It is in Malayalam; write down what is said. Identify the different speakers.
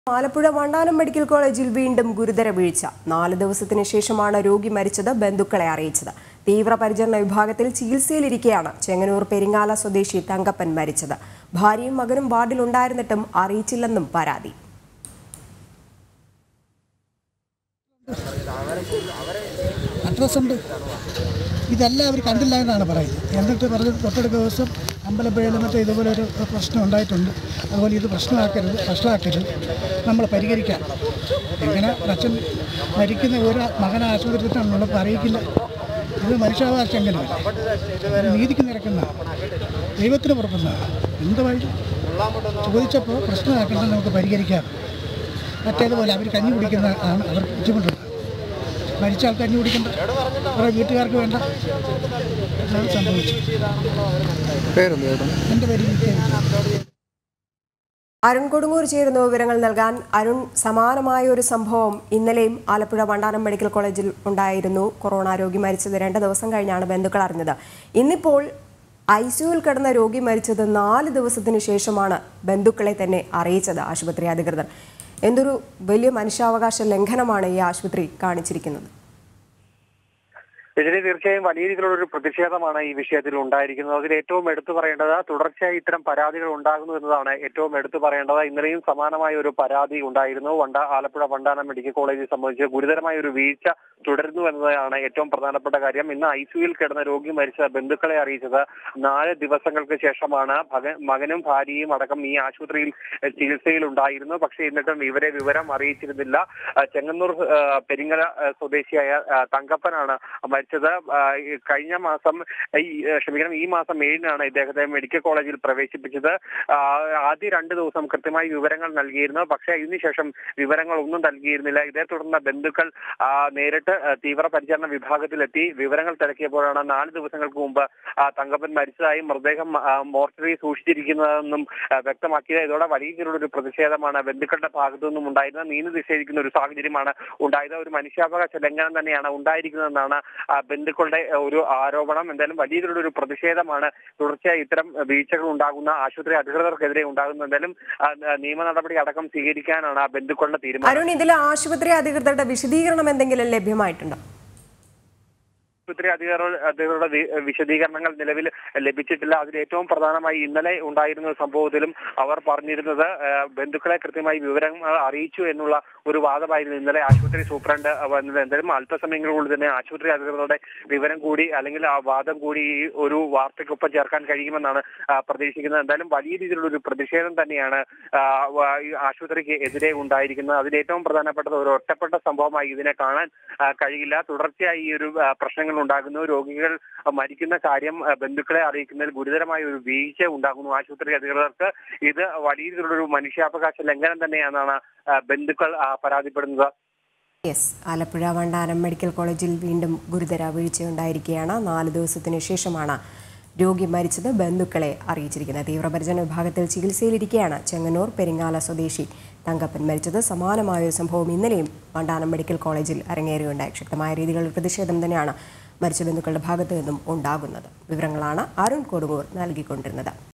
Speaker 1: ആലപ്പുഴ വണ്ടാനം മെഡിക്കൽ കോളേജിൽ വീണ്ടും ഗുരുതര വീഴ്ച നാല് ദിവസത്തിന് ശേഷമാണ് രോഗി മരിച്ചത് ബന്ധുക്കളെ അറിയിച്ചത് തീവ്രപരിചരണ വിഭാഗത്തിൽ ചികിത്സയിലിരിക്കെയാണ് ചെങ്ങന്നൂർ പെരിങ്ങാല സ്വദേശി തങ്കപ്പൻ മരിച്ചത് ഭാര്യയും മകനും വാർഡിലുണ്ടായിരുന്നിട്ടും അറിയിച്ചില്ലെന്നും പരാതി
Speaker 2: അഡ്രസ്സ് ഉണ്ട് ഇതെല്ലാം അവർ കണ്ടില്ല എന്നാണ് പറയുന്നത് എന്നിട്ട് പറഞ്ഞ് തൊട്ടടുത്ത ദിവസം അമ്പലപ്പുഴയിൽ മറ്റേ ഇതുപോലെ ഒരു പ്രശ്നം ഉണ്ടായിട്ടുണ്ട് അതുപോലെ ഇത് പ്രശ്നമാക്കരുത് പ്രശ്നമാക്കരുത് നമ്മൾ പരിഹരിക്കാം ഇങ്ങനെ അച്ഛൻ മരിക്കുന്ന ഒരു മകനെ ആശുപത്രിയിലാണെന്നുള്ളത് അറിയിക്കില്ല ഇത് മനുഷ്യാവകാശം എങ്ങനെയാണ് ഇത് നീതിക്ക് നിരക്കുന്ന ദൈവത്തിന് പുറപ്പെടുന്നതാണ് എന്ത് വഴി ചോദിച്ചപ്പോൾ പ്രശ്നമാക്കേണ്ടത് നമുക്ക് പരിഹരിക്കാം മറ്റേതുപോലെ അവർ കഞ്ഞി കുടിക്കുന്ന ആണ് അവർക്ക് ബുദ്ധിമുട്ടുണ്ട് മരിച്ച ആൾ കഞ്ഞി കുടിക്കണ്ട കുറേ വീട്ടുകാർക്ക് വേണ്ട അതാണ് സംഭവിച്ചത്
Speaker 3: പേരെന്ത് ചേട്ടൻ
Speaker 2: എൻ്റെ പേര് വി കെ വിജയൻ.
Speaker 1: അരുൺ കൊടുങ്ങൂർ ചേരുന്ന വിവരങ്ങൾ നൽകാൻ അരുൺ സമാനമായ ഒരു സംഭവം ഇന്നലെയും ആലപ്പുഴ വണ്ടാനം മെഡിക്കൽ കോളേജിൽ ഉണ്ടായിരുന്നു കൊറോണ രോഗി മരിച്ചത് രണ്ട് ദിവസം കഴിഞ്ഞാണ് ബന്ധുക്കൾ അറിഞ്ഞത് ഇന്നിപ്പോൾ ഐ സിയുവിൽ കിടന്ന രോഗി മരിച്ചത് നാല് ദിവസത്തിന് ശേഷമാണ് ബന്ധുക്കളെ തന്നെ അറിയിച്ചത് ആശുപത്രി അധികൃതർ എന്തൊരു വലിയ മനുഷ്യാവകാശ ലംഘനമാണ് ഈ ആശുപത്രി കാണിച്ചിരിക്കുന്നത്
Speaker 4: ഇതിന് തീർച്ചയായും വലിയ രീതിയിലുള്ള ഒരു പ്രതിഷേധമാണ് ഈ വിഷയത്തിൽ ഉണ്ടായിരിക്കുന്നത് അതിൽ ഏറ്റവും എടുത്തു പറയേണ്ടത് തുടർച്ചയായി ഇത്തരം പരാതികൾ ഉണ്ടാകുന്നു എന്നതാണ് ഏറ്റവും എടുത്തു പറയേണ്ടത് ഇന്നലെയും സമാനമായ ഒരു പരാതി ഉണ്ടായിരുന്നു വണ്ട ആലപ്പുഴ വണ്ടാനം മെഡിക്കൽ കോളേജിൽ സംബന്ധിച്ച് ഗുരുതരമായ ഒരു വീഴ്ച തുടരുന്നു എന്നതാണ് ഏറ്റവും പ്രധാനപ്പെട്ട കാര്യം ഇന്ന് ഐ സിയുയിൽ കിടന്ന രോഗി മരിച്ച ബന്ധുക്കളെ അറിയിച്ചത് നാല് ദിവസങ്ങൾക്ക് ശേഷമാണ് ഭഗ- മകനും ഭാര്യയും അടക്കം ഈ ആശുപത്രിയിൽ എഹ്, ചികിത്സയിൽ ഉണ്ടായിരുന്നു പക്ഷേ എന്നിട്ടും ഇവരെ വിവരം അറിയിച്ചിരുന്നില്ല അഹ് ചെങ്ങന്നൂർ അഹ്, പെരിങ്ങല അഹ്, സ്വദേശിയായ അഹ്, തങ്കപ്പനാണ് മരിച്ചത് അഹ്, ഈ കഴിഞ്ഞ മാസം ഈ അഹ്, ക്ഷമിക്കണം ഈ മാസം ഏഴിനാണ് ഇദ്ദേഹത്തെ മെഡിക്കൽ കോളേജിൽ പ്രവേശിപ്പിച്ചത് ആഹ്, ആദ്യ രണ്ട് ദിവസം കൃത്യമായി വിവരങ്ങൾ നൽകിയിരുന്നു പക്ഷേ ഇതിനുശേഷം വിവരങ്ങൾ ഒന്നും നൽകിയിരുന്നില്ല ഇതേ തുടർന്ന് ബന്ധുക്കൾ ആഹ്, നേരിട്ട് ആഹ്, തീവ്രപരിചരണ വിഭാഗത്തിലെത്തി വിവരങ്ങൾ തിരക്കിയപ്പോഴാണ് നാല് ദിവസങ്ങൾക്ക് മുമ്പ് ആഹ്, തങ്കപ്പൻ മരിച്ചതായും മൃതദേഹം ആഹ്, മോർച്ചറിയിൽ സൂക്ഷിച്ചിരിക്കുന്നതെന്നും ആഹ്, വ്യക്തമാക്കിയത് ഇതോടെ വലിയ രീതിയിലുള്ള ഒരു പ്രതിഷേധമാണ് ബന്ധുക്കളുടെ ഭാഗത്തു നിന്നും ഉണ്ടായിരുന്നത് നീതി നിഷേധിക്കുന്ന ഒരു സാഹചര്യമാണ് ഉണ്ടായത് ഒരു മനുഷ്യാവകാശ ലംഘനം തന്നെയാണ് ഉണ്ടായിരിക്കുന്നതെന്നാണ് ആ, ബന്ധുക്കളുടെ ആ, ഒരു ആരോപണം എന്തായാലും വലിയ രീതിയിലുള്ള ഒരു പ്രതിഷേധമാണ് തുടർച്ചയായി ഇത്തരം വീഴ്ചകൾ ഉണ്ടാകുന്ന ആശുപത്രി അധികൃതർക്കെതിരെ ഉണ്ടാകുന്നത് എന്തായാലും ആ, ആ, നിയമ നടപടി അടക്കം സ്വീകരിക്കാനാണ് ആ ബന്ധുക്കളുടെ തീരുമാനം
Speaker 1: അരുൺ ഇതിൽ ആശുപത്രി അധികൃതരുടെ വിശദീകരണം എന്തെങ്കിലും ലഭ്യമായിട്ടുണ്ടോ
Speaker 4: ആശുപത്രി അധികൃതർ അധികൃതരുടെ വി- വിശദീകരണങ്ങൾ നിലവിൽ ലഭിച്ചിട്ടില്ല അതിൽ ഏറ്റവും പ്രധാനമായി ഇന്നലെ ഉണ്ടായിരുന്ന സംഭവത്തിലും അവർ പറഞ്ഞിരുന്നത് ആ, ബന്ധുക്കളെ കൃത്യമായി വിവരങ്ങൾ അറിയിച്ചു എന്നുള്ള ഒരു വാദമായിരുന്നു ഇന്നലെ ആശുപത്രി സൂപ്രണ്ട് വന്നത് എന്തായാലും അല്പസമയങ്ങളുള്ളിൽ തന്നെ ആശുപത്രി അധികൃതരുടെ വിവരം കൂടി അല്ലെങ്കിൽ ആ വാദം കൂടി ഈ ഒരു വാർത്തയ്ക്കൊപ്പം ചേർക്കാൻ കഴിയുമെന്നാണ് ആ, പ്രതീക്ഷിക്കുന്നത് എന്തായാലും വലിയ രീതിയിലുള്ള ഒരു പ്രതിഷേധം തന്നെയാണ് ആ, വ- ഈ ആശുപത്രിക്ക് എതിരെ ഉണ്ടായിരിക്കുന്നത് അതിൽ ഏറ്റവും പ്രധാനപ്പെട്ടത് ഒരു ഒറ്റപ്പെട്ട സംഭവമായി ഇതിനെ കാണാൻ ആ, കഴിയില്ല തുടർച്ചയായി ഈ ഒരു ആ, പ്രശ്നങ്ങൾ ഉണ്ടാകുന്നു രോഗികൾ ആ, മരിക്കുന്ന കാര്യം ആ, ബന്ധുക്കളെ അറിയിക്കുന്നതിൽ ഗുരുതരമായ ഒരു വീഴ്ച ഉണ്ടാകുന്നു ആശുപത്രി അധികൃതർക്ക് ഇത് വലിയ രീതിയിലുള്ള ഒരു മനുഷ്യാവകാശ ലംഘനം തന്നെയാണെന്നാണ് ആ, ബന്ധുക്കൾ ആ, പരാതിപ്പെടുന്നത്
Speaker 1: യെസ് ആലപ്പുഴ വണ്ടാനം മെഡിക്കൽ കോളേജിൽ വീണ്ടും ഗുരുതര വീഴ്ചയുണ്ടായിരിക്കുകയാണ് നാല് ദിവസത്തിന് ശേഷമാണ് രോഗി മരിച്ചത് ബന്ധുക്കളെ അറിയിച്ചിരിക്കുന്നത് തീവ്രപരിചരണ വിഭാഗത്തിൽ ചികിത്സയിലിരിക്കെയാണ് ചെങ്ങന്നൂർ പെരിങ്ങാല സ്വദേശി തങ്കപ്പൻ മരിച്ചത് സമാനമായ ഒരു സംഭവം ഇന്നലെയും വണ്ടാനം മെഡിക്കൽ കോളേജിൽ അരങ്ങേറുകയുണ്ടായി ശക്തമായ രീതിയിലുള്ള പ്രതിഷേധം തന്നെയാണ് മരിച്ച ബന്ധുക്കളുടെ ഭാഗത്തു നിന്നും ഉണ്ടാകുന്നത് വിവരങ്ങളാണ് അരുൺ കൊടുങ്ങൂർ നൽകിക്കൊണ്ടിരുന്നത്